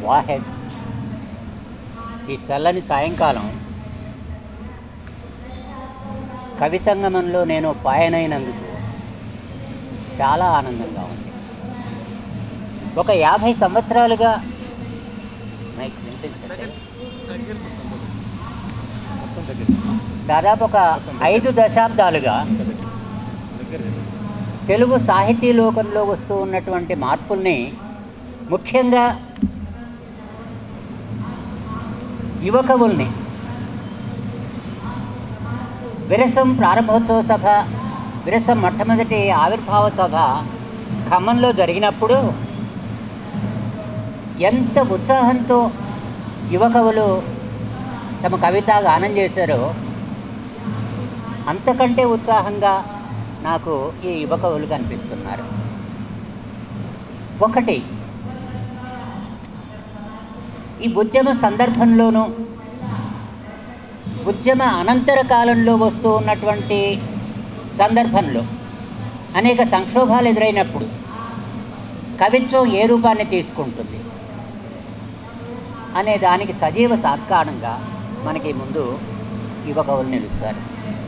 వాహెద్ ఈ చల్లని సాయంకాలం కవి సంగమంలో నేను పాయనైనందుకు చాలా ఆనందంగా ఉంది ఒక యాభై సంవత్సరాలుగా మైక్ వినిపించట్లేదు. మొత్తం దగ్గర దాదాపు ఒక ఐదు దశాబ్దాలుగా దగ్గర తెలుగు సాహితీ లోకంలో వస్తూ ఉన్నటువంటి మార్పుల్ని ముఖ్యంగా యువ కవుల్ని విరసం ప్రారంభోత్సవ సభ విరసం మొట్టమొదటి ఆవిర్భావ సభ ఖమ్మంలో జరిగినప్పుడు ఎంత ఉత్సాహంతో యువ కవులు తమ కవిత గానం చేశారో అంతకంటే ఉత్సాహంగా నాకు ఈ యువ కవులు కనిపిస్తున్నారు ఒకటి ఈ ఉద్యమ సందర్భంలోనూ ఉద్యమ అనంతర కాలంలో వస్తూ ఉన్నటువంటి సందర్భంలో అనేక సంక్షోభాలు ఎదురైనప్పుడు కవిత్వం ఏ రూపాన్ని తీసుకుంటుంది అనే దానికి సజీవ సాత్కారంగా మనకి ముందు యువ కవులు నిలుస్తారు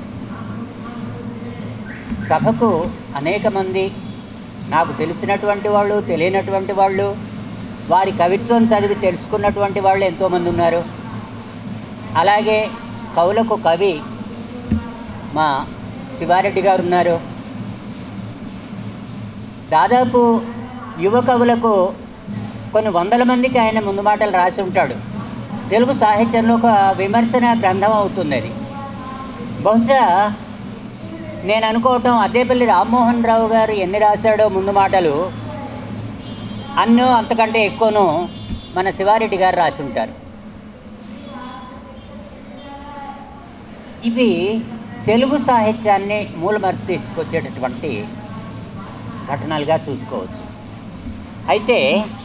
సభకు అనేక మంది నాకు తెలిసినటువంటి వాళ్ళు తెలియనటువంటి వాళ్ళు వారి కవిత్వం చదివి తెలుసుకున్నటువంటి వాళ్ళు ఎంతోమంది ఉన్నారు అలాగే కవులకు కవి మా శివారెడ్డి గారు ఉన్నారు దాదాపు యువ కవులకు కొన్ని వందల మందికి ఆయన ముందు మాటలు రాసి ఉంటాడు తెలుగు సాహిత్యంలో ఒక విమర్శన గ్రంథం అవుతుంది అది బహుశా నేను అనుకోవటం అద్దేపల్లి రామ్మోహన్ రావు గారు ఎన్ని రాశాడో ముందు మాటలు అన్నో అంతకంటే ఎక్కువను మన శివారెడ్డి గారు రాసి ఉంటారు ఇవి తెలుగు సాహిత్యాన్ని మూలమర్పు తీసుకొచ్చేటటువంటి ఘటనలుగా చూసుకోవచ్చు అయితే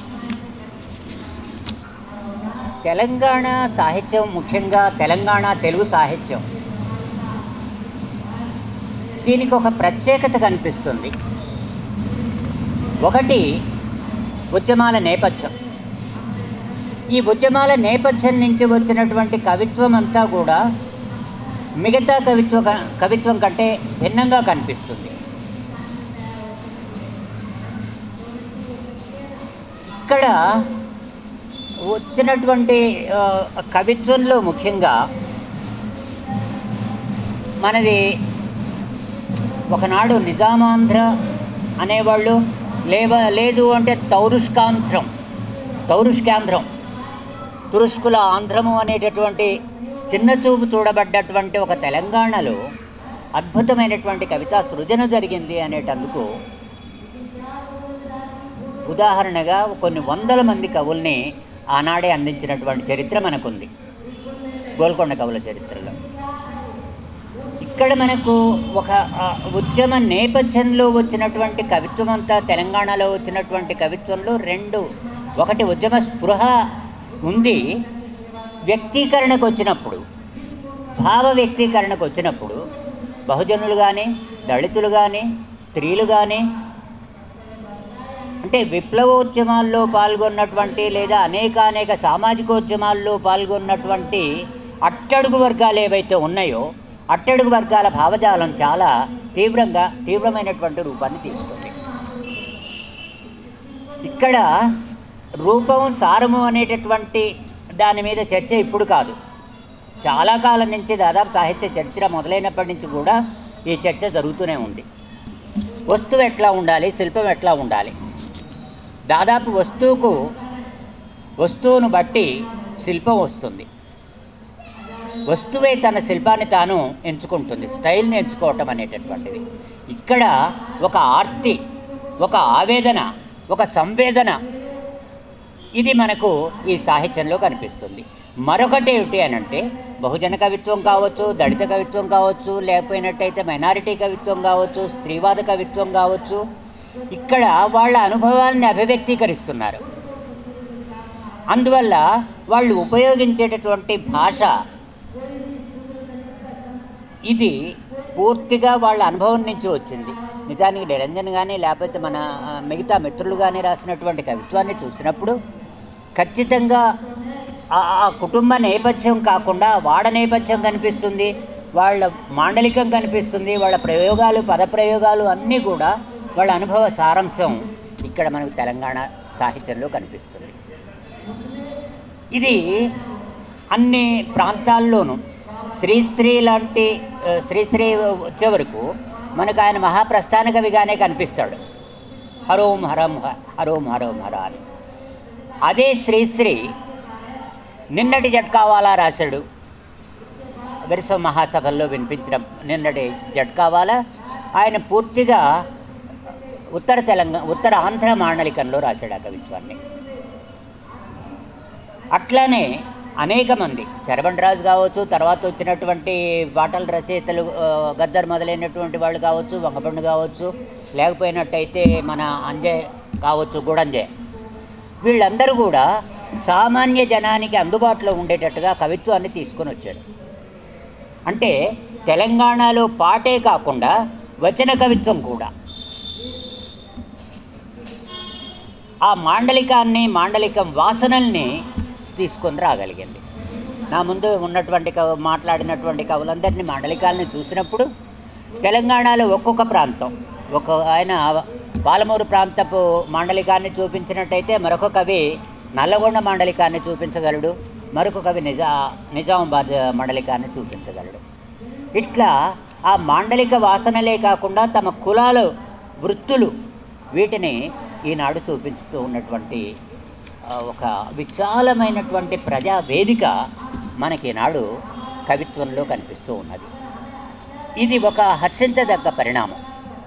తెలంగాణ సాహిత్యం ముఖ్యంగా తెలంగాణ తెలుగు సాహిత్యం దీనికి ఒక ప్రత్యేకత కనిపిస్తుంది ఒకటి ఉద్యమాల నేపథ్యం ఈ ఉద్యమాల నేపథ్యం నుంచి వచ్చినటువంటి కవిత్వం అంతా కూడా మిగతా కవిత్వ కవిత్వం కంటే భిన్నంగా కనిపిస్తుంది ఇక్కడ వచ్చినటువంటి ఆ, కవిత్వంలో ముఖ్యంగా మనది ఒకనాడు నిజామాంధ్ర అనేవాళ్ళు లేవ లేదు అంటే తౌరుష్కాంధ్రం తౌరుష్కాంధ్రం తురుష్కుల ఆంధ్రము అనేటటువంటి చిన్న చూపు చూడబడ్డటువంటి ఒక తెలంగాణలో అద్భుతమైనటువంటి కవితా సృజన జరిగింది అనేటందుకు ఉదాహరణగా కొన్ని వందల మంది కవుల్ని ఆనాడే అందించినటువంటి చరిత్ర మనకుంది గోల్కొండ కవుల చరిత్రలో ఇక్కడ మనకు ఒక ఆ, ఉద్యమ నేపథ్యంలో వచ్చినటువంటి కవిత్వం అంతా తెలంగాణలో వచ్చినటువంటి కవిత్వంలో రెండు ఒకటి ఉద్యమ స్పృహ ఉంది వ్యక్తీకరణకు వచ్చినప్పుడు భావ వ్యక్తీకరణకు వచ్చినప్పుడు బహుజనులు కానీ దళితులు కానీ స్త్రీలు కానీ అంటే విప్లవోద్యమాల్లో పాల్గొన్నటువంటి లేదా అనేక అనేక సామాజికోద్యమాల్లో పాల్గొన్నటువంటి అట్టడుగు వర్గాలు ఏవైతే ఉన్నాయో అట్టడుగు వర్గాల భావజాలం చాలా తీవ్రంగా తీవ్రమైనటువంటి రూపాన్ని తీసుకుంది ఇక్కడ రూపం సారము అనేటటువంటి దాని మీద చర్చ ఇప్పుడు కాదు చాలా కాలం నుంచి దాదాపు సాహిత్య చరిత్ర మొదలైనప్పటి నుంచి కూడా ఈ చర్చ జరుగుతూనే ఉంది వస్తువు ఎట్లా ఉండాలి శిల్పం ఎట్లా ఉండాలి దాదాపు వస్తువుకు వస్తువును బట్టి శిల్పం వస్తుంది వస్తువే తన శిల్పాన్ని తాను ఎంచుకుంటుంది స్టైల్ని ఎంచుకోవటం అనేటటువంటిది ఇక్కడ ఒక ఆర్తి ఒక ఆవేదన ఒక సంవేదన ఇది మనకు ఈ సాహిత్యంలో కనిపిస్తుంది మరొకటి ఏమిటి అని అంటే బహుజన కవిత్వం కావచ్చు దళిత కవిత్వం కావచ్చు లేకపోయినట్టయితే మైనారిటీ కవిత్వం కావచ్చు స్త్రీవాద కవిత్వం కావచ్చు ఇక్కడ వాళ్ళ అనుభవాల్ని అభివ్యక్తీకరిస్తున్నారు అందువల్ల వాళ్ళు ఉపయోగించేటటువంటి భాష ఇది పూర్తిగా వాళ్ళ అనుభవం నుంచి వచ్చింది నిజానికి నిరంజన్ కానీ లేకపోతే మన ఆ, మిగతా మిత్రులు కానీ రాసినటువంటి కవిత్వాన్ని చూసినప్పుడు ఖచ్చితంగా ఆ ఆ కుటుంబ నేపథ్యం కాకుండా వాడ నేపథ్యం కనిపిస్తుంది వాళ్ళ మాండలికం కనిపిస్తుంది వాళ్ళ ప్రయోగాలు పదప్రయోగాలు అన్నీ కూడా వాళ్ళ అనుభవ సారాంశం ఇక్కడ మనకు తెలంగాణ సాహిత్యంలో కనిపిస్తుంది ఇది అన్ని ప్రాంతాల్లోనూ శ్రీశ్రీ లాంటి ఆ, శ్రీశ్రీ వచ్చే వరకు మనకు ఆయన మహాప్రస్థాన కవిగానే కనిపిస్తాడు హరోం హరం హ- హరోం హరోం హర అని అదే శ్రీశ్రీ నిన్నటి జట్కావాలా రాశాడు వెరస మహాసభల్లో వినిపించిన నిన్నటి జట్కావాలా ఆయన పూర్తిగా ఉత్తర తెలంగాణ ఉత్తర ఆంధ్ర మాండలికంలో రాశాడు ఆ కవిత్వాన్ని అట్లానే అనేక మంది చరబండరాజు కావచ్చు తర్వాత వచ్చినటువంటి పాటల రచయితలు ఆ, గద్దర్ మొదలైనటువంటి వాళ్ళు కావచ్చు వంగపండు కావచ్చు లేకపోయినట్టయితే మన అంజయ్ కావచ్చు గుడంజయ్ వీళ్ళందరూ కూడా సామాన్య జనానికి అందుబాటులో ఉండేటట్టుగా కవిత్వాన్ని తీసుకొని వచ్చారు అంటే తెలంగాణలో పాటే కాకుండా వచన కవిత్వం కూడా ఆ మాండలికాన్ని మాండలికం వాసనల్ని తీసుకొని రాగలిగింది నా ముందు ఉన్నటువంటి కవి మాట్లాడినటువంటి కవులందరినీ మాండలికాలని చూసినప్పుడు తెలంగాణలో ఒక్కొక్క ప్రాంతం ఒక ఆయన పాలమూరు ప్రాంతపు మాండలికాన్ని చూపించినట్టయితే మరొక కవి నల్లగొండ మాండలికాన్ని చూపించగలడు మరొక కవి నిజా నిజామాబాద్ మండలికాన్ని చూపించగలడు ఇట్లా ఆ మాండలిక వాసనలే కాకుండా తమ కులాలు వృత్తులు వీటిని ఈనాడు చూపించుతూ ఉన్నటువంటి ఆ, ఒక విశాలమైనటువంటి ప్రజా వేదిక మనకి ఈనాడు కవిత్వంలో కనిపిస్తూ ఉన్నది ఇది ఒక హర్షించదగ్గ పరిణామం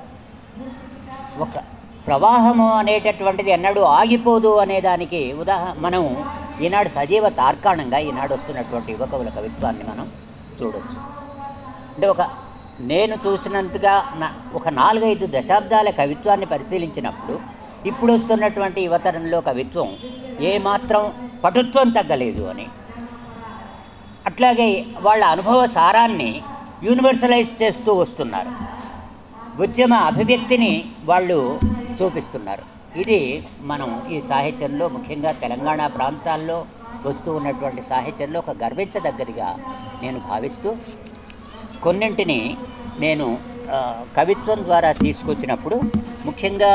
ఒక ప్రవాహము అనేటటువంటిది ఎన్నడూ ఆగిపోదు అనే దానికి ఉదాహ మనం ఈనాడు సజీవ తార్కాణంగా ఈనాడు వస్తున్నటువంటి యువకవుల కవిత్వాన్ని మనం చూడొచ్చు అంటే ఒక నేను చూసినంతగా నా ఒక నాలుగైదు దశాబ్దాల కవిత్వాన్ని పరిశీలించినప్పుడు ఇప్పుడు వస్తున్నటువంటి యువతరంలో కవిత్వం ఏమాత్రం పటుత్వం తగ్గలేదు అని అట్లాగే వాళ్ళ అనుభవ సారాన్ని యూనివర్సలైజ్ చేస్తూ వస్తున్నారు ఉద్యమ అభివ్యక్తిని వాళ్ళు చూపిస్తున్నారు ఇది మనం ఈ సాహిత్యంలో ముఖ్యంగా తెలంగాణ ప్రాంతాల్లో వస్తూ ఉన్నటువంటి సాహిత్యంలో ఒక గర్వించదగ్గదిగా నేను భావిస్తూ కొన్నింటిని నేను ఆ, కవిత్వం ద్వారా తీసుకొచ్చినప్పుడు ముఖ్యంగా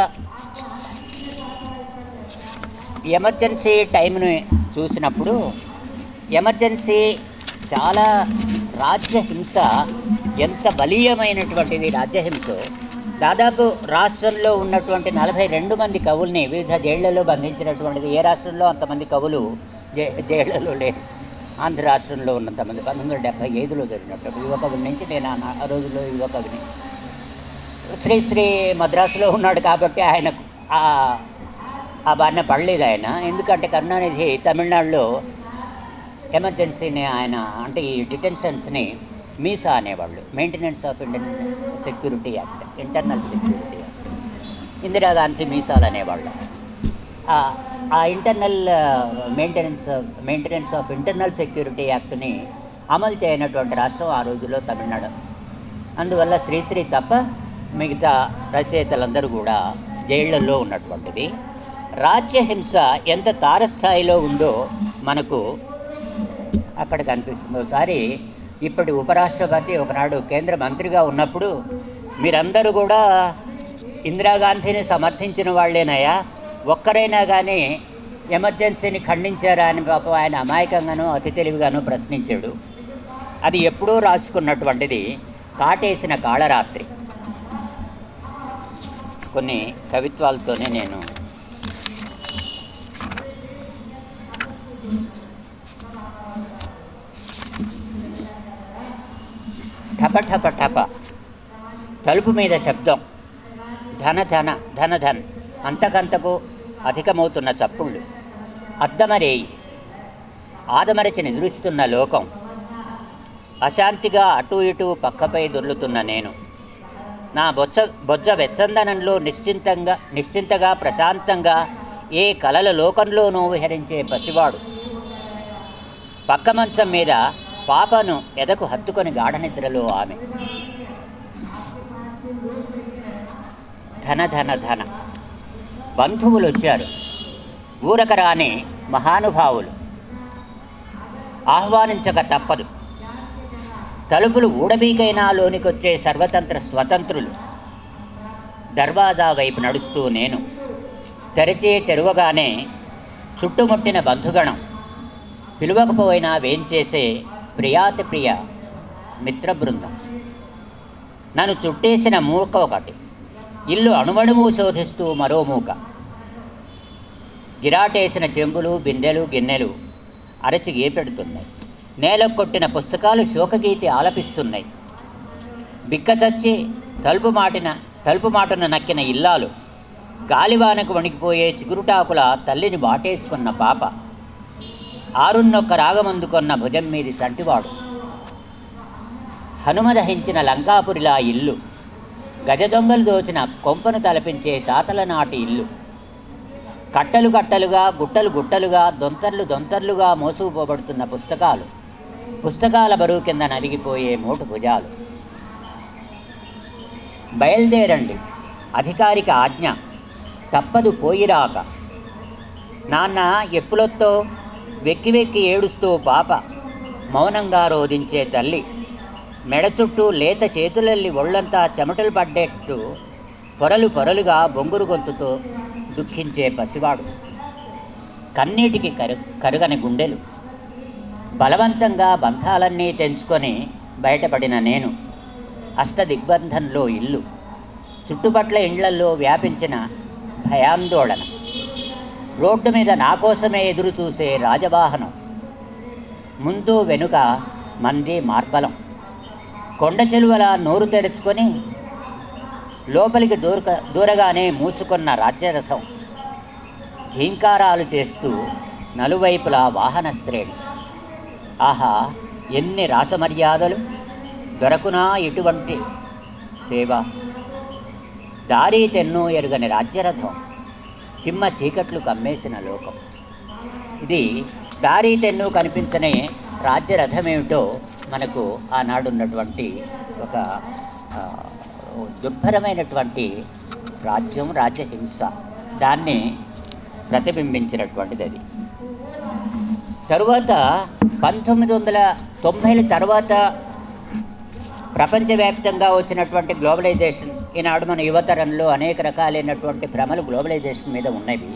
ఎమర్జెన్సీ టైంని చూసినప్పుడు ఎమర్జెన్సీ చాలా రాజ్యహింస ఎంత బలీయమైనటువంటిది రాజ్యహింస దాదాపు రాష్ట్రంలో ఉన్నటువంటి నలభై రెండు మంది కవుల్ని వివిధ జైళ్లలో బంధించినటువంటిది ఏ రాష్ట్రంలో అంతమంది కవులు జై జైళ్లలో లేరు ఆంధ్ర రాష్ట్రంలో ఉన్నంతమంది పంతొమ్మిది వందల డెబ్బై ఐదులో జరిగినప్పుడు యువ కవుల నుంచి నేను ఆ నా- ఆ రోజుల్లో యువ కవిని శ్రీశ్రీ మద్రాసులో ఉన్నాడు కాబట్టి ఆయనకు ఆ ఆ బారిన పడలేదు ఆయన ఎందుకంటే కరుణానిధి తమిళనాడులో ఎమర్జెన్సీని ఆయన అంటే ఈ డిటెన్షన్స్ని మీసా అనేవాళ్ళు maintenance of Indian security act internal security act Indira Gandhi మీసాలు అనేవాళ్ళు ఆ- ఆ internal maintenance maintenance of internal security యాక్ట్ని అమలు చేయనటువంటి రాష్ట్రం ఆ రోజుల్లో తమిళనాడు అందువల్ల శ్రీశ్రీ తప్ప మిగతా రచయితలందరూ కూడా జైళ్లలో ఉన్నటువంటిది రాజ్యహింస ఎంత తారస్థాయిలో ఉందో మనకు అక్కడ కనిపిస్తుంది ఒకసారి ఇప్పటి ఉపరాష్ట్రపతి ఒకనాడు కేంద్ర మంత్రిగా ఉన్నప్పుడు మీరందరూ కూడా ఇందిరాగాంధీని సమర్థించిన వాళ్ళేనయ్యా ఒక్కరైనా కానీ ఎమర్జెన్సీని ఖండించారా అని పాపం ఆయన అమాయకంగానూ అతి తెలివిగాను ప్రశ్నించాడు అది ఎప్పుడూ రాసుకున్నటువంటిది కాటేసిన కాళరాత్రి కొన్ని కవిత్వాలతోనే నేను ఠప ఠప ఠప తలుపు మీద శబ్దం ధన ధన ధన ధన్ అంతకంతకు అధికమవుతున్న చప్పుళ్ళు అద్దమరేయి ఆదమరచి నిద్రిస్తున్న లోకం అశాంతిగా అటు ఇటు పక్కపై దొర్లుతున్న నేను నా బొచ్చ బొజ్జ వెచ్చందనంలో నిశ్చింతంగా నిశ్చింతగా ప్రశాంతంగా ఏ కలల లోకంలోనూ విహరించే పసివాడు పక్క మంచం మీద పాపను ఎదకు హత్తుకొని గాఢ నిద్రలో ఆమె ధన ధన ధన బంధువులు వచ్చారు ఊరక రాని మహానుభావులు ఆహ్వానించక తప్పదు తలుపులు ఊడబీకైనా లోనికొచ్చే సర్వతంత్ర స్వతంత్రులు దర్వాజా వైపు నడుస్తూ నేను తెరచే తెరువగానే చుట్టుముట్టిన బంధుగణం పిలువకపోయినా వేంచేసే ప్రియాతి ప్రియ మిత్ర బృందం నన్ను చుట్టేసిన మూక ఒకటి ఇల్లు అణువణువు శోధిస్తూ మరో మూక గిరాటేసిన చెంబులు బిందెలు గిన్నెలు అరచి గేపెడుతున్నాయి నేల కొట్టిన పుస్తకాలు శోకగీతి ఆలపిస్తున్నాయి బిక్కచచ్చి తలుపు మాటిన తలుపు మాటను నక్కిన ఇల్లాలు గాలివానకు వణికిపోయే చిగురుటాకుల తల్లిని వాటేసుకున్న పాప ఆరున్నొక్క రాగమందుకొన్న భుజం మీది చంటివాడు హనుమ దహించిన లంకాపురిలా ఇల్లు గజ దొంగలు దోచిన కొంపను తలపించే తాతల నాటి ఇల్లు కట్టలు కట్టలుగా గుట్టలు గుట్టలుగా దొంతర్లు దొంతర్లుగా మోసుకుపోబడుతున్న పుస్తకాలు పుస్తకాల బరువు కింద నలిగిపోయే మోటు భుజాలు బయలుదేరండి అధికారిక ఆజ్ఞ తప్పదు పోయిరాక నాన్న ఎప్పులొత్తో వెక్కి వెక్కి ఏడుస్తూ పాప మౌనంగా రోధించే తల్లి మెడ చుట్టూ లేత చేతులల్లి ఒళ్ళంతా చెమటలు పడ్డేట్టు పొరలు పొరలుగా బొంగురు గొంతుతో దుఃఖించే పసివాడు కన్నీటికి కరు కరుగని గుండెలు బలవంతంగా బంధాలన్నీ తెంచుకొని బయటపడిన నేను అష్టదిగ్బంధంలో ఇల్లు చుట్టుపట్ల ఇండ్లల్లో వ్యాపించిన భయాందోళన రోడ్డు మీద నా కోసమే ఎదురు చూసే రాజవాహనం ముందు వెనుక మంది మార్బలం కొండ చెలువల నోరు తెరుచుకొని లోపలికి దూరక దూరగానే మూసుకున్న రాజ్యరథం ఘీంకారాలు చేస్తూ నలువైపులా వాహన శ్రేణి ఆహా ఎన్ని రాచమర్యాదలు దొరకునా ఇటువంటి సేవ దారి తెన్నో ఎరుగని రాజ్యరథం చిమ్మ చీకట్లు కమ్మేసిన లోకం ఇది దారి తెన్ను కనిపించని రాజ్యరథం ఏమిటో మనకు ఆనాడున్నటువంటి ఒక ఆ, దుర్భరమైనటువంటి రాజ్యం రాజ్యహింస దాన్ని ప్రతిబింబించినటువంటిది అది తరువాత పంతొమ్మిది వందల తొంభైల తర్వాత ప్రపంచవ్యాప్తంగా వచ్చినటువంటి గ్లోబలైజేషన్ ఈనాడు మన యువతరంలో అనేక రకాలైనటువంటి భ్రమలు గ్లోబలైజేషన్ మీద ఉన్నవి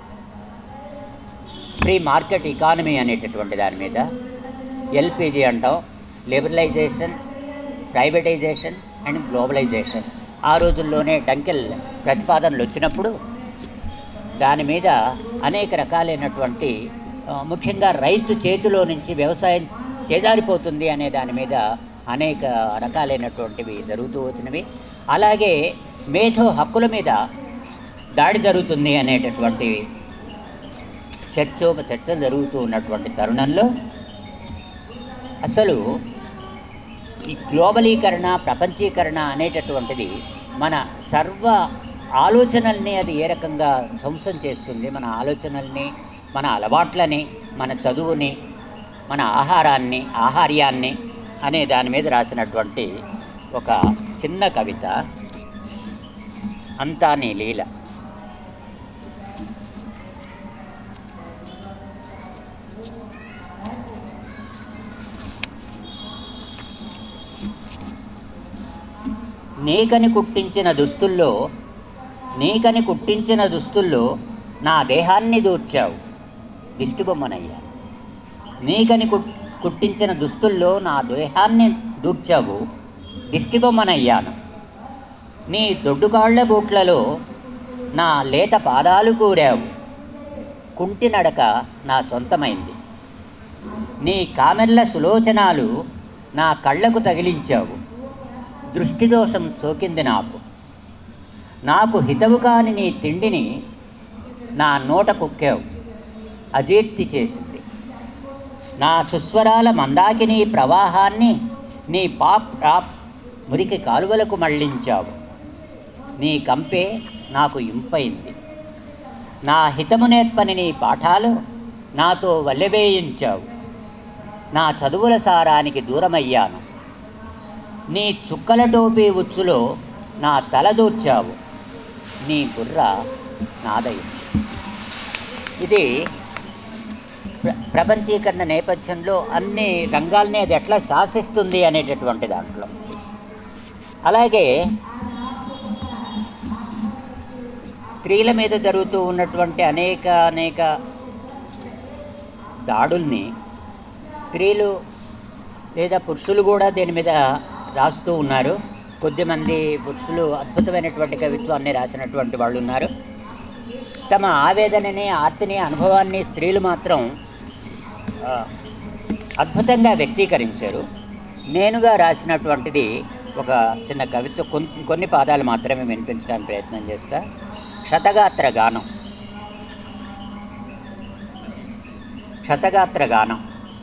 ఫ్రీ మార్కెట్ ఎకానమీ అనేటటువంటి దాని మీద ఎల్పిజి అంటాం లిబరలైజేషన్ ప్రైవేటైజేషన్ అండ్ గ్లోబలైజేషన్ ఆ రోజుల్లోనే డంకెల్ ప్రతిపాదనలు వచ్చినప్పుడు దాని మీద అనేక రకాలైనటువంటి ఆ, ముఖ్యంగా రైతు చేతిలో నుంచి వ్యవసాయం చేజారిపోతుంది అనే దాని మీద అనేక రకాలైనటువంటివి జరుగుతూ వచ్చినవి అలాగే మేధో హక్కుల మీద దాడి జరుగుతుంది అనేటటువంటి చర్చ చర్చలు జరుగుతూ ఉన్నటువంటి తరుణంలో అసలు ఈ గ్లోబలీకరణ ప్రపంచీకరణ అనేటటువంటిది మన సర్వ ఆలోచనల్ని అది ఏ రకంగా ధ్వంసం చేస్తుంది మన ఆలోచనల్ని మన అలవాట్లని మన చదువుని మన ఆహారాన్ని ఆహార్యాన్ని అనే దాని మీద రాసినటువంటి ఒక చిన్న కవిత అంతా నీ లీల నీకని కుట్టించిన దుస్తుల్లో నీకని కుట్టించిన దుస్తుల్లో నా దేహాన్ని దూర్చావు దిష్టిబొమ్మనయ్యా నీకని కుట్ కుట్టించిన దుస్తుల్లో నా దేహాన్ని దూర్చావు దిష్టిబొమ్మనయ్యాను నీ దొడ్డుకాళ్ల బూట్లలో నా లేత పాదాలు కూరావు కుంటి నడక నా సొంతమైంది నీ కామెర్ల సులోచనాలు నా కళ్ళకు తగిలించావు దృష్టిదోషం సోకింది నాకు నాకు హితవు కాని నీ తిండిని నా నోట కుక్కావు అజీర్తి చేసింది నా సుస్వరాల మందాకిని ప్రవాహాన్ని నీ పాప్ రాప్ మురికి కాలువలకు మళ్ళించావు నీ కంపే నాకు ఇంపైంది నా హితము నేర్పని నీ పాఠాలు నాతో వల్లెవేయించావు నా చదువుల సారానికి దూరమయ్యాను నీ చుక్కల టోపీ ఉచ్చులో నా తల దూర్చావు నీ బుర్ర నాదయ్యింది ఇది ప్ర ప్రపంచీకరణ నేపథ్యంలో అన్ని రంగాల్ని అది ఎట్లా శాసిస్తుంది అనేటటువంటి దాంట్లో అలాగే స్త్రీల మీద జరుగుతూ ఉన్నటువంటి అనేక అనేక దాడుల్ని స్త్రీలు లేదా పురుషులు కూడా దీని మీద రాస్తూ ఉన్నారు కొద్దిమంది పురుషులు అద్భుతమైనటువంటి కవిత్వాన్ని రాసినటువంటి వాళ్ళు ఉన్నారు తమ ఆవేదనని ఆర్తిని అనుభవాన్ని స్త్రీలు మాత్రం ఆ, అద్భుతంగా వ్యక్తీకరించారు నేనుగా రాసినటువంటిది ఒక చిన్న కవిత్వ కొన్- కొన్ని పాదాలు మాత్రమే వినిపించడానికి ప్రయత్నం చేస్తా క్షతగాత్ర గానం క్షతగాత్ర గానం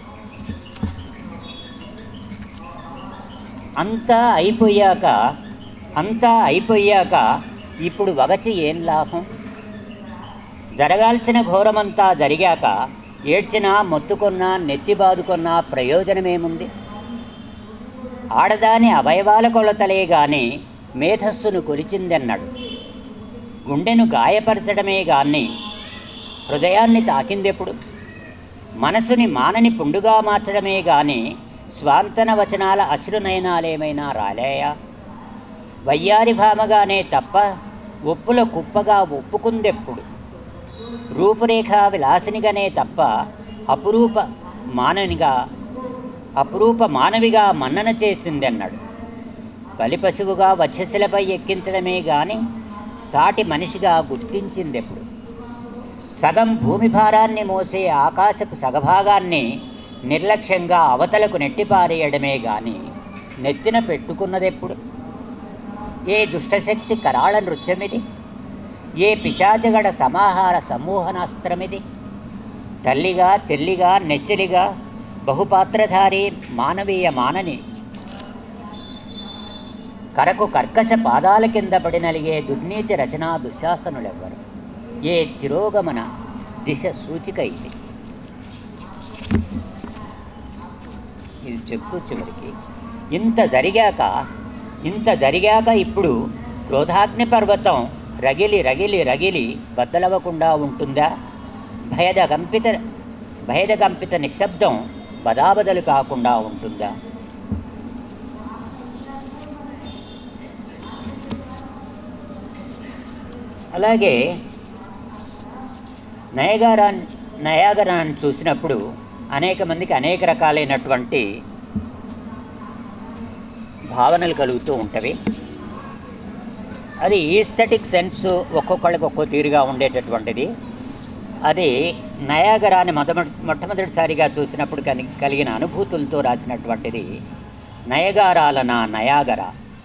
అంతా అయిపోయాక అంతా అయిపోయాక ఇప్పుడు వగచి ఏం లాభం జరగాల్సిన ఘోరమంతా జరిగాక ఏడ్చినా మొత్తుకున్నా నెత్తి బాదుకున్నా ప్రయోజనమేముంది ఆడదాని అవయవాల కొలతలే గాని మేధస్సును కొలిచిందన్నాడు గుండెను గాయపరచడమే గాని హృదయాన్ని తాకిందెప్పుడు మనసుని మానని పుండుగా మార్చడమే గాని స్వాంతన వచనాల అశ్రునయనాలేమైనా రాలేయా వయ్యారి భామగానే తప్ప ఒప్పుల కుప్పగా ఒప్పుకుందెప్పుడు రూపురేఖ విలాసినిగానే తప్ప అపురూప మాననిగా అపురూప మానవిగా మన్నన చేసిందన్నాడు బలి పశువుగా వచ్చశిలపై ఎక్కించడమే గాని సాటి మనిషిగా గుర్తించిందెప్పుడు సగం భూమి భారాన్ని మోసే ఆకాశపు సగభాగాన్ని నిర్లక్ష్యంగా అవతలకు నెట్టిపారేయడమే గాని నెత్తిన పెట్టుకున్నదెప్పుడు ఏ దుష్టశక్తి కరాళ నృత్యమిది ఏ పిశాచగడ సమాహార సమూహనాస్త్రమిది తల్లిగా చెల్లిగా నెచ్చలిగా బహుపాత్రధారి మానవీయ మానని కరకు కర్కశ పాదాల కింద పడి నలిగే దుర్నీతి రచనా దుశాసనులెవ్వరు ఏ తిరోగమన దిశ సూచిక ఇది ఇది చెప్తూ చివరికి ఇంత జరిగాక ఇంత జరిగాక ఇప్పుడు క్రోధాగ్ని పర్వతం రగిలి రగిలి రగిలి బద్దలవ్వకుండా ఉంటుందా భయద కంపిత భయద కంపిత నిశ్శబ్దం బదాబదలు కాకుండా ఉంటుందా అలాగే నయగారా నయాగరాన్ని చూసినప్పుడు అనేక మందికి అనేక రకాలైనటువంటి భావనలు కలుగుతూ ఉంటవి అది ఈస్థెటిక్ సెన్స్ ఒక్కొక్కళ్ళకి ఒక్కో తీరుగా ఉండేటటువంటిది అది నయాగరాని మొదటి మొట్టమొదటిసారిగా చూసినప్పుడు కని కలిగిన అనుభూతులతో రాసినటువంటిది నయగారాల నా నయాగర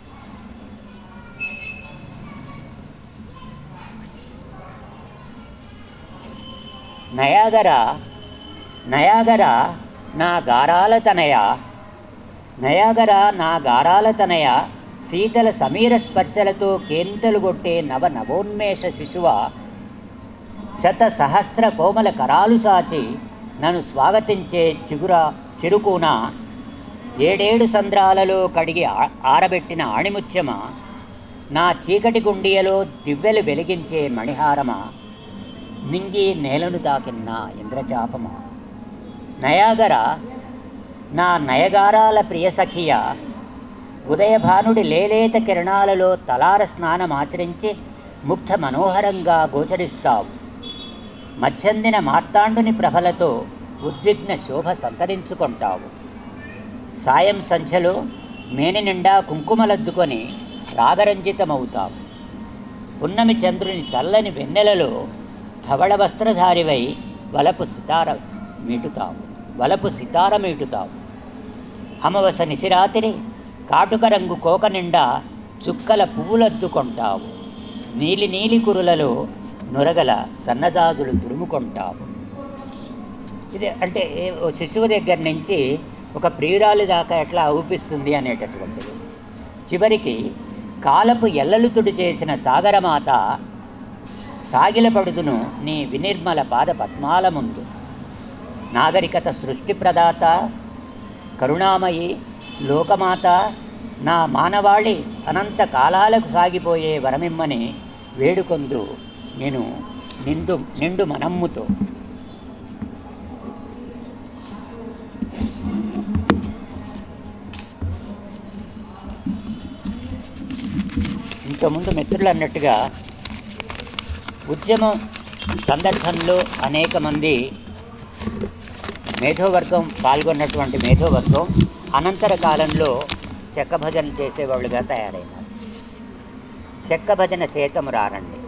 నయాగర నయాగర నా గారాల తనయ నయాగర నా గారాల తనయ శీతల సమీర స్పర్శలతో కేంతలు కొట్టే నవ నవోన్మేష శిశువ శత సహస్ర కోమల కరాలు సాచి నన్ను స్వాగతించే చిగుర చిరుకున ఏడేడు సంద్రాలలో కడిగి ఆ- ఆరబెట్టిన ఆణిముత్యమ నా చీకటి గుండియలో దివ్వెలు వెలిగించే మణిహారమా నింగి నేలను తాకిన ఇంద్రచాపమా నయాగర నా నయగారాల ప్రియ సఖియ ఉదయభానుడి లేలేత కిరణాలలో తలార స్నానం ఆచరించి ముగ్ధ మనోహరంగా గోచరిస్తావు మధ్యందిన మార్తాండుని ప్రభలతో ఉద్విగ్న శోభ సంతరించుకుంటావు సాయం సంధ్యలో మేని నిండా కుంకుమలద్దుకొని రాగరంజితమవుతావు పున్నమి చంద్రుని చల్లని వెన్నెలలో ధవళ వస్త్రధారివై వలపు సితార మీటుతావు వలపు సితార మీటుతావు అమవస నిశిరాతిరి కాటుక రంగు కోక నిండా చుక్కల పువ్వులద్దుకొంటావు నీలి నీలి కురులలో నురగల సన్నజాజులు తురుముకొంటావు ఇది అంటే ఏ- ఓ శిశువు దగ్గర నుంచి ఒక ప్రియురాలి దాకా ఎట్లా ఊపిస్తుంది అనేటటువంటిది చివరికి కాలపు ఎల్లలు తుడి చేసిన సాగరమాత సాగిలపడుదును నీ వినిర్మల పాద పద్మాల ముందు నాగరికత సృష్టి ప్రదాత కరుణామయి లోకమాత నా మానవాళి అనంత కాలాలకు సాగిపోయే వరమిమ్మని వేడుకొందు నేను నిండు నిండు మనమ్ముతో ఇంతకుముందు మిత్రులు అన్నట్టుగా ఉద్యమం సందర్భంలో అనేక మంది మేధోవర్గం పాల్గొన్నటువంటి మేధోవర్గం అనంతర కాలంలో చెక్క భజన చేసేవాళ్ళుగా తయారైనారు చెక్క భజన సేతం రారండి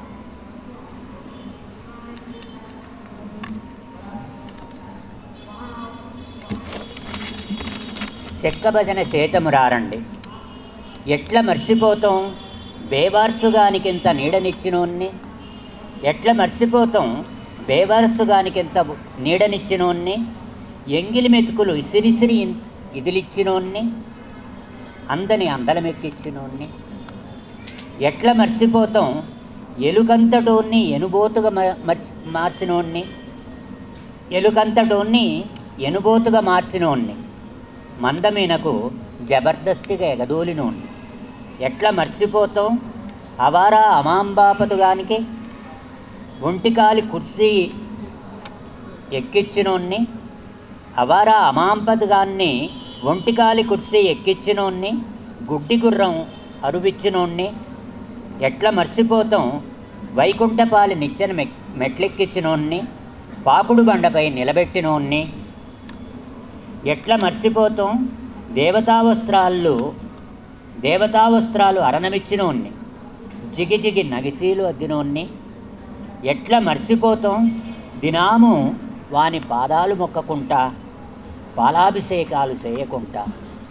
చెక్క భజన సేతము రారండి ఎట్ల మర్చిపోతాం బేవార్సుగానికింత నీడనిచ్చినోన్ని ఎట్ల మర్చిపోతాం బేవారసుగానికింత నీడనిచ్చినోన్ని ఎంగిలి మెతుకులు ఇసిరిసిరి ఇన్- ఇదిలిచ్చినోన్ని అందని అందలమెక్కిచ్చినోన్ని ఎట్ల మర్చిపోతాం ఎలుకంతటోన్ని ఎనుబోతుగా మ- మర్చి మార్చినోన్ని ఎలుకంతటోన్ని ఎనుబోతుగా మార్చినోన్ని మందమీనకు జబర్దస్తిగా ఎగదోలినోన్ని ఎట్లా మర్చిపోతాం అవారా అమాంబాపతుగానికి ఒంటికాలి కుర్సీ ఎక్కించినోన్ని అవారా అమాంపతుగాన్ని ఒంటికాలి కుర్సీ ఎక్కించినోన్ని గుడ్డి గుర్రం అరువిచ్చినోన్ని ఎట్లా మర్చిపోతాం వైకుంఠపాలి నిచ్చెన మె మెట్లెక్కించినోన్ని పాకుడు బండపై నిలబెట్టినోన్ని ఎట్లా మర్చిపోతాం దేవతావస్త్రాలు దేవతావస్త్రాలు అరణమిచ్చినోన్ని జిగి జిగి నగిసీలు అద్దినోన్ని ఎట్లా మర్చిపోతాం దినాము వాని పాదాలు మొక్కకుంటా పాలాభిషేకాలు చేయకుంటా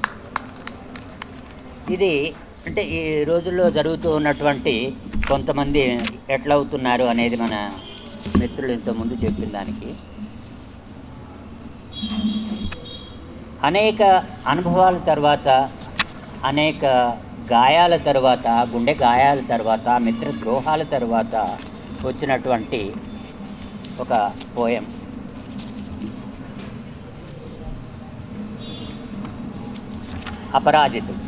ఇది అంటే ఈ రోజుల్లో జరుగుతూ ఉన్నటువంటి కొంతమంది ఎట్లా అవుతున్నారు అనేది మన మిత్రులు ఇంతకుముందు చెప్పిన దానికి అనేక అనుభవాల తర్వాత అనేక గాయాల తర్వాత గుండె గాయాల తర్వాత మిత్ర ద్రోహాల తర్వాత వచ్చినటువంటి ఒక పోయం అపరాజితుడు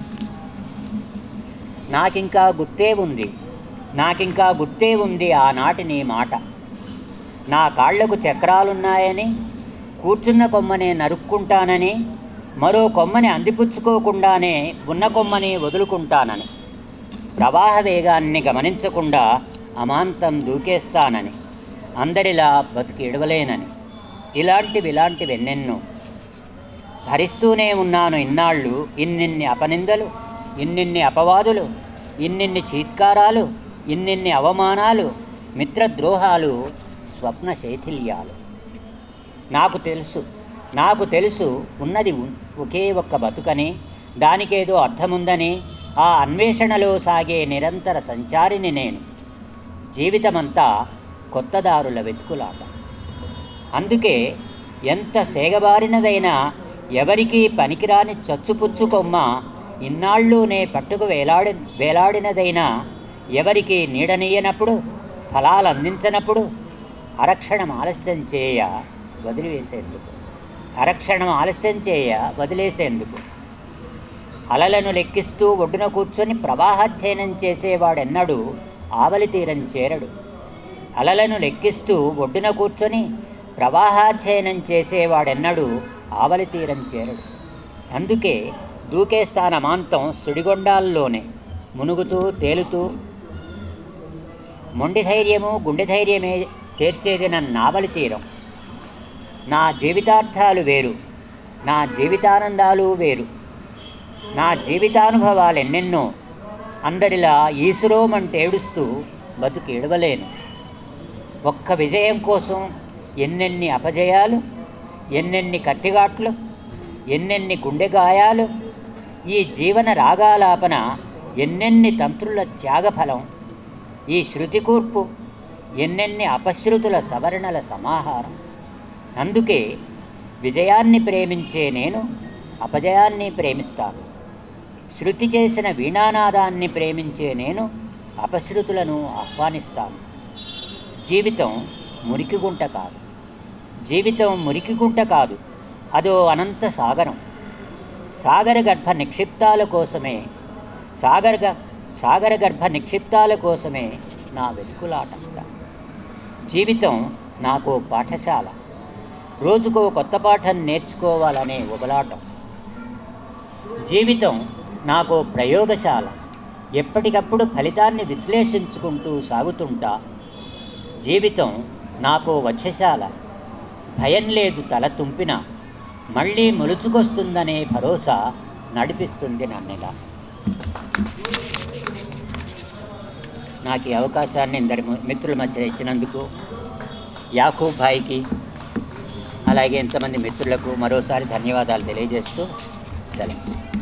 నాకింకా గుర్తే ఉంది నాకింకా గుర్తే ఉంది ఆనాటి నీ మాట నా కాళ్లకు చక్రాలున్నాయని కూర్చున్న కొమ్మనే నరుక్కుంటానని మరో కొమ్మని అందిపుచ్చుకోకుండానే ఉన్న కొమ్మని వదులుకుంటానని ప్రవాహ వేగాన్ని గమనించకుండా అమాంతం దూకేస్తానని అందరిలా బతికి ఎడవలేనని ఇలాంటివి ఇలాంటివి ఎన్నెన్నో భరిస్తూనే ఉన్నాను ఇన్నాళ్ళు ఇన్నిన్ని అపనిందలు ఇన్నిన్ని అపవాదులు ఇన్నిన్ని చీత్కారాలు ఇన్నిన్ని అవమానాలు మిత్రద్రోహాలు స్వప్న శైథిల్యాలు నాకు తెలుసు నాకు తెలుసు ఉన్నది ఉన్- ఒకే ఒక్క బతుకని దానికేదో అర్థముందని ఆ అన్వేషణలో సాగే నిరంతర సంచారిని నేను జీవితమంతా కొత్త దారుల వెతుకులాట అందుకే ఎంత సేగబారినదైనా ఎవరికీ పనికిరాని చచ్చుపుచ్చు కొమ్మ ఇన్నాళ్ళూనే పట్టుకు వేలాడి వేలాడినదైనా ఎవరికి నీడనీయనప్పుడు ఫలాలు అందించనప్పుడు అరక్షణం ఆలస్యం చేయ వదిలివేసేందుకు అరక్షణం ఆలస్యం చేయ వదిలేసేందుకు అలలను లెక్కిస్తూ ఒడ్డున కూర్చొని ప్రవాహాధ్యయనం చేసేవాడెన్నడూ ఆవలి తీరం చేరడు అలలను లెక్కిస్తూ ఒడ్డున కూర్చొని ప్రవాహాధ్యయనం చేసేవాడెన్నడూ ఆవలి తీరం చేరడు అందుకే దూకేస్తానమాంతం సుడిగొండాల్లోనే మునుగుతూ తేలుతూ మొండి ధైర్యము గుండె ధైర్యమే చేర్చేది నన్ను నావలి తీరం నా జీవితార్థాలు వేరు నా జీవితానందాలు వేరు నా జీవితానుభవాలు ఎన్నెన్నో అందరిలా ఈసురోమంటేడుస్తూ బతుకు ఏడవలేను ఒక్క విజయం కోసం ఎన్నెన్ని అపజయాలు ఎన్నెన్ని కత్తిగాట్లు ఎన్నెన్ని గుండె గాయాలు ఈ జీవన రాగాలాపన ఎన్నెన్ని తంత్రుల త్యాగఫలం ఈ శృతి కూర్పు ఎన్నెన్ని అపశృతుల సవరణల సమాహారం అందుకే విజయాన్ని ప్రేమించే నేను అపజయాన్ని ప్రేమిస్తాను శృతి చేసిన వీణానాదాన్ని ప్రేమించే నేను అపశృతులను ఆహ్వానిస్తాను జీవితం మురికిగుంట కాదు జీవితం మురికిగుంట కాదు అదో అనంత సాగరం సాగర గర్భ నిక్షిప్తాల కోసమే సాగర గ- సాగర గర్భ నిక్షిప్తాల కోసమే నా వెతుకులాట జీవితం నాకు పాఠశాల రోజుకో కొత్త పాఠం నేర్చుకోవాలనే ఉబలాటం జీవితం నాకు ప్రయోగశాల ఎప్పటికప్పుడు ఫలితాన్ని విశ్లేషించుకుంటూ సాగుతుంటా జీవితం నాకు వచ్చశాల భయం లేదు తల తుంపిన మళ్ళీ మొలుచుకొస్తుందనే భరోసా నడిపిస్తుంది నన్నిలా నాకు ఈ అవకాశాన్ని ఇందరి ము- మిత్రుల మధ్య ఇచ్చినందుకు యాకూబ్ భాయ్కి అలాగే ఇంతమంది మిత్రులకు మరోసారి ధన్యవాదాలు తెలియజేస్తూ సెలవు